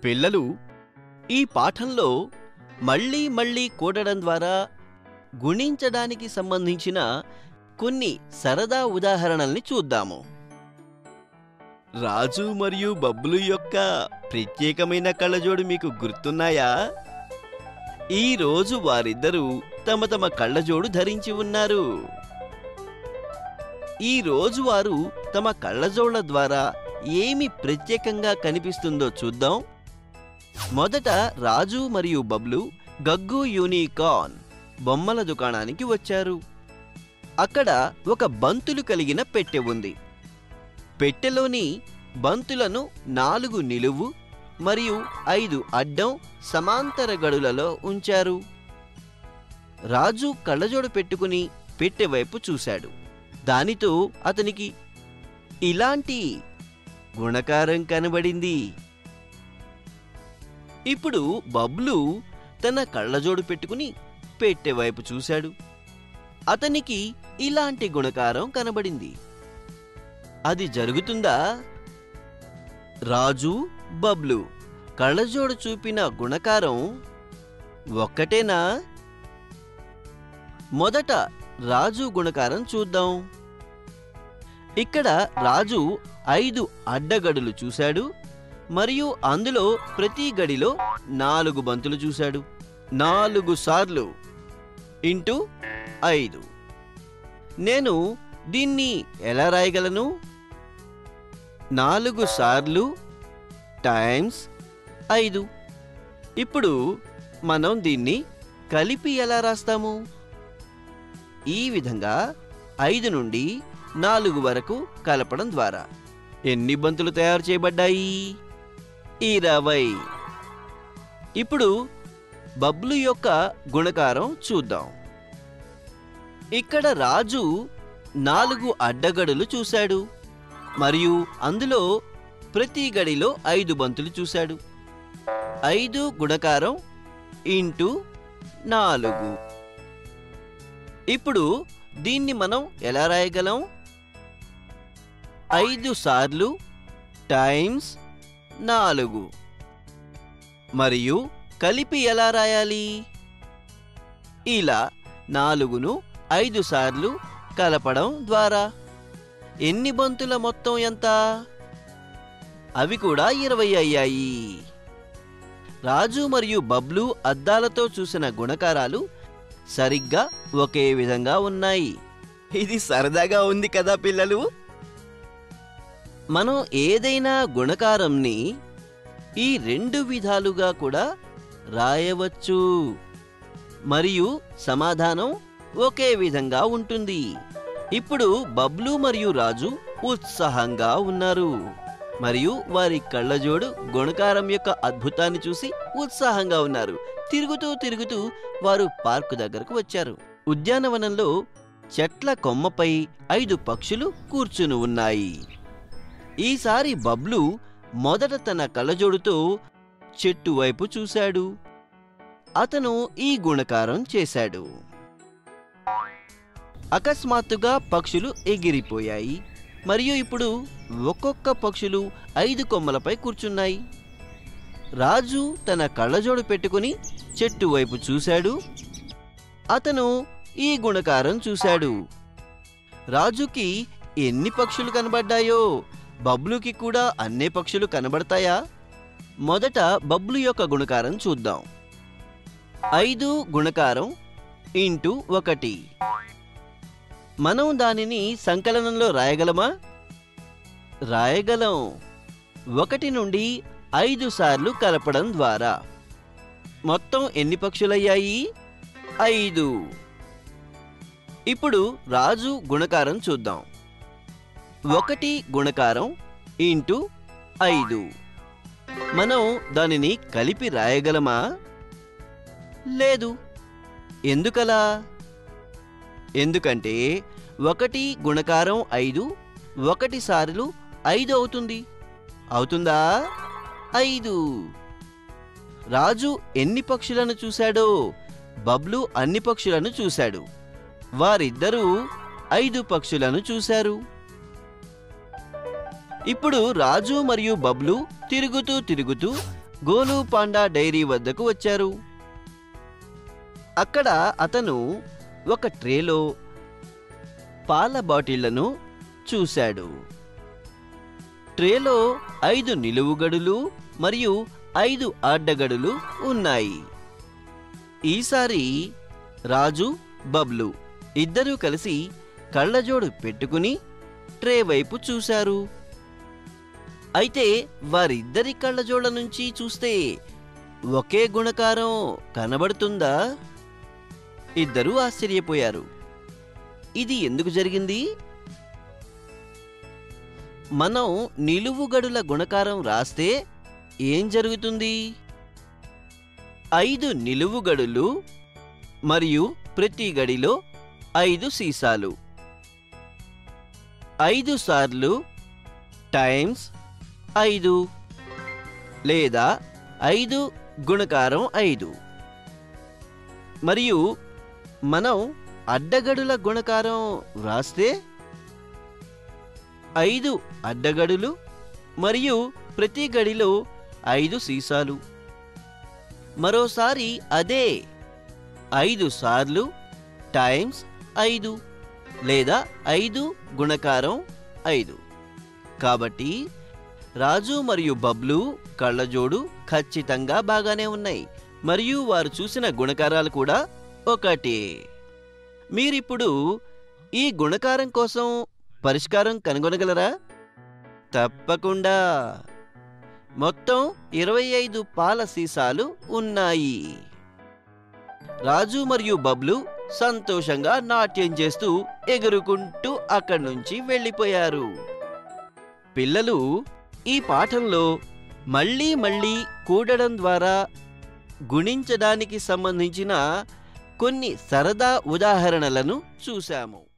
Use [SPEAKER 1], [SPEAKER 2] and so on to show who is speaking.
[SPEAKER 1] పిల్లలు ఈ పాఠంలో మళ్ళీ మళ్ళీ కూడడం ద్వారా గుణించడానికి సంబంధించిన కొన్ని సరదా ఉదాహరణల్ని చూద్దాము రాజు మరియు బబ్బులు యొక్క ప్రత్యేకమైన కళ్ళజోడు మీకు గుర్తున్నాయా ఈ రోజు వారిద్దరూ తమ తమ కళ్ళజోడు ధరించి ఉన్నారు ఈ రోజు వారు తమ కళ్ళజోళ్ల ద్వారా ఏమి ప్రత్యేకంగా కనిపిస్తుందో చూద్దాం మొదట రాజు మరియు బబ్లు గగ్గు యూనికార్న్ బొమ్మల దుకాణానికి వచ్చారు అక్కడ ఒక బంతులు కలిగిన పెట్టె ఉంది పెట్టెలోని బంతులను నాలుగు నిలువు మరియు ఐదు అడ్డం సమాంతర గడులలో ఉంచారు రాజు కళ్ళజోడు పెట్టుకుని పెట్టె వైపు చూశాడు దానితో అతనికి ఇలాంటి గుణకారం కనబడింది ఇప్పుడు బబ్లు తన కళ్ళజోడు పెట్టుకుని పెట్టె వైపు చూశాడు అతనికి ఇలాంటి గుణకారం కనబడింది అది జరుగుతుందా రాజు బబ్లు కళ్ళజోడు చూపిన గుణకారం ఒక్కటేనా మొదట రాజు గుణకారం చూద్దాం ఇక్కడ రాజు ఐదు అడ్డగడులు చూశాడు మరియు అందులో ప్రతి గడిలో నాలుగు బంతులు చూశాడు నాలుగు సార్లు ఇంటూ ఐదు నేను దీన్ని ఎలా రాయగలను నాలుగు సార్లు టైమ్స్ ఐదు ఇప్పుడు మనం దీన్ని కలిపి ఎలా రాస్తాము ఈ విధంగా ఐదు నుండి నాలుగు వరకు కలపడం ద్వారా ఎన్ని బంతులు తయారు చేయబడ్డాయి ఇరవై ఇప్పుడు బబ్లు యొక్క గుణకారం చూద్దాం ఇక్కడ రాజు నాలుగు అడ్డగడులు చూశాడు మరియు అందులో ప్రతి గడిలో ఐదు బంతులు చూశాడు ఐదు గుణకారం ఇంటూ నాలుగు ఇప్పుడు దీన్ని మనం ఎలా రాయగలం ఐదు సార్లు టైమ్స్ నాలుగు మరియు కలిపి ఎలా రాయాలి ఇలా నాలుగును ఐదు సార్లు కలపడం ద్వారా ఎన్ని బంతుల మొత్తం ఎంత అవి కూడా ఇరవై అయ్యాయి రాజు మరియు బబ్లు అద్దాలతో చూసిన గుణకారాలు సరిగ్గా ఒకే విధంగా ఉన్నాయి ఇది సరదాగా ఉంది కదా పిల్లలు మనం ఏదైనా గుణకారంని ఈ రెండు విధాలుగా కూడా రాయవచ్చు మరియు సమాధానం ఒకే విధంగా ఉంటుంది ఇప్పుడు బబ్లు మరియు రాజు ఉత్సాహంగా ఉన్నారు మరియు వారి కళ్ళజోడు గుణకారం యొక్క అద్భుతాన్ని చూసి ఉత్సాహంగా ఉన్నారు తిరుగుతూ తిరుగుతూ వారు పార్కు దగ్గరకు వచ్చారు ఉద్యానవనంలో చెట్ల కొమ్మపై ఐదు పక్షులు కూర్చుని ఉన్నాయి ఈసారి బబ్లు మొదట తన కళ్ళజోడుతో చెట్టు వైపు చూశాడు అతను ఈ గుణకారం చేశాడు అకస్మాత్తుగా పక్షులు ఎగిరిపోయాయి మరియు ఇప్పుడు ఒక్కొక్క పక్షులు ఐదు కొమ్మలపై కూర్చున్నాయి రాజు తన కళ్ళజోడు పెట్టుకుని చెట్టు వైపు చూశాడు అతను ఈ గుణకారం చూశాడు రాజుకి ఎన్ని పక్షులు కనబడ్డాయో బబ్లుకి కూడా అన్నే పక్షులు కనబడతాయా మొదట బబ్లు యొక్క గుణకారం చూద్దాం ఐదు గుణకారం ఇంటూ ఒకటి మనం దానిని సంకలనంలో రాయగలమా రాయగలం ఒకటి నుండి ఐదు సార్లు కలపడం ద్వారా మొత్తం ఎన్ని పక్షులయ్యాయి ఐదు ఇప్పుడు రాజు గుణకారం చూద్దాం ఒకటి గుణకారం ఇంటూ ఐదు మనం దానిని కలిపి రాయగలమా లేదు ఎందుకలా ఎందుకంటే ఒకటి గుణకారం ఐదు ఒకటి సార్లు ఐదు అవుతుంది అవుతుందా ఐదు రాజు ఎన్ని పక్షులను చూశాడో బబ్లు అన్ని పక్షులను చూశాడు వారిద్దరూ ఐదు పక్షులను చూశారు ఇప్పుడు రాజు మరియు బబ్లు తిరుగుతూ తిరుగుతూ గోలు పాండా డైరీ వద్దకు వచ్చారు అక్కడ అతను ఒక ట్రేలో పాల బాటిళ్లను చూశాడు ట్రేలో ఐదు నిలువుగడులు మరియు ఐదు అడ్డగడులు ఉన్నాయి ఈసారి రాజు బబ్లు ఇద్దరూ కలిసి కళ్ళజోడు పెట్టుకుని ట్రే వైపు చూశారు అయితే వారిద్దరి కళ్ళజోళ్ళ నుంచి చూస్తే ఒకే గుణకారం కనబడుతుందా ఇద్దరూ ఆశ్చర్యపోయారు ఇది ఎందుకు జరిగింది మనం నిలువుగడుల గుణకారం రాస్తే ఏం జరుగుతుంది ఐదు నిలువుగడులు మరియు ప్రతి గడిలో ఐదు సీసాలు ఐదు సార్లు టైమ్స్ ఐదు లేదా ఐదు గుణకారం ఐదు మరియు మనం అడ్డగడుల గుణకారం వ్రాస్తే ఐదు అడ్డగడులు మరియు ప్రతి గడిలో ఐదు సీసాలు మరోసారి అదే ఐదు సార్లు టైమ్స్ ఐదు లేదా ఐదు గుణకారం ఐదు కాబట్టి రాజు మరియు బబ్లు కళ్ళజోడు ఖచ్చితంగా బాగానే ఉన్నాయి మరియు వారు చూసిన గుణకారాలు కూడా ఒకటే మీరిప్పుడు ఈ గుణకారం కోసం పరిష్కారం కనుగొనగలరా తప్పకుండా మొత్తం ఇరవై ఐదు పాల సీసాలు ఉన్నాయి రాజు మరియు బబ్లు సంతోషంగా నాట్యం చేస్తూ ఎగురుకుంటూ అక్కడి నుంచి వెళ్ళిపోయారు పిల్లలు ఈ పాఠంలో మళ్ళీ మళ్ళీ కూడడం ద్వారా గుణించడానికి సంబంధించిన కొన్ని సరదా ఉదాహరణలను చూశాము